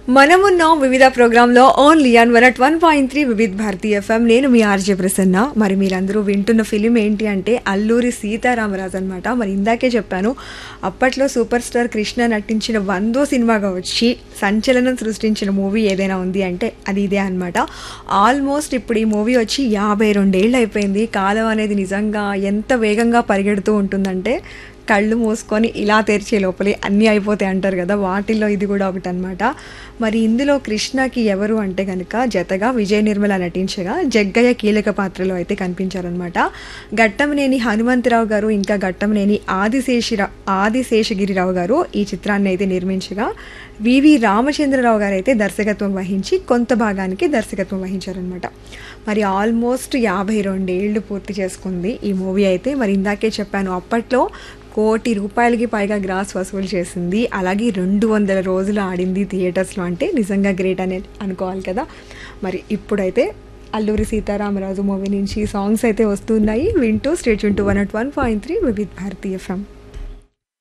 మనమున్నాం వివిధ ప్రోగ్రాంలో only on one at one point three Vividh Bharati FM నేను మీ ఆర్జే ప్రసన్న మరి మీరందరూ వింటున్న ఫిలిం ఏంటి అంటే అల్లూరి సీతారామరాజు అనమాట మరి ఇందాకే చెప్పాను అప్పట్లో సూపర్ స్టార్ కృష్ణ నటించిన వందో సినిమాగా వచ్చి సంచలనం సృష్టించిన మూవీ ఏదైనా ఉంది అంటే అది ఇదే అనమాట ఆల్మోస్ట్ ఇప్పుడు ఈ మూవీ వచ్చి యాభై రెండేళ్ళు అయిపోయింది కాలం అనేది నిజంగా ఎంత వేగంగా పరిగెడుతూ ఉంటుందంటే కళ్ళు మూసుకొని ఇలా తెరిచే లోపలే అన్నీ అయిపోతాయి అంటారు కదా వాటిల్లో ఇది కూడా ఒకటి అనమాట మరి ఇందులో కృష్ణకి ఎవరు అంటే కనుక జతగా విజయ నిర్మల నటించగా జగ్గయ్య కీలక పాత్రలో అయితే కనిపించారనమాట ఘట్టంనేని హనుమంతరావు గారు ఇంకా ఘట్టంనేని ఆదిశేషిరా ఆదిశేషగిరిరావు గారు ఈ చిత్రాన్ని అయితే నిర్మించగా వివి రామచంద్రరావు గారు అయితే దర్శకత్వం వహించి కొంత భాగానికి దర్శకత్వం వహించారనమాట మరి ఆల్మోస్ట్ యాభై రెండేళ్లు పూర్తి చేసుకుంది ఈ మూవీ అయితే మరి ఇందాకే చెప్పాను అప్పట్లో కోటి రూపాయలకి పైగా గ్రాస్ వసూలు చేసింది అలాగే రెండు వందల రోజులు ఆడింది థియేటర్స్లో అంటే నిజంగా గ్రేట్ అనే అనుకోవాలి కదా మరి ఇప్పుడైతే అల్లూరి సీతారామరాజు మూవీ నుంచి సాంగ్స్ అయితే వస్తున్నాయి వింటూ స్టేట్ వింటూ one at one point three Vividh Bharati FM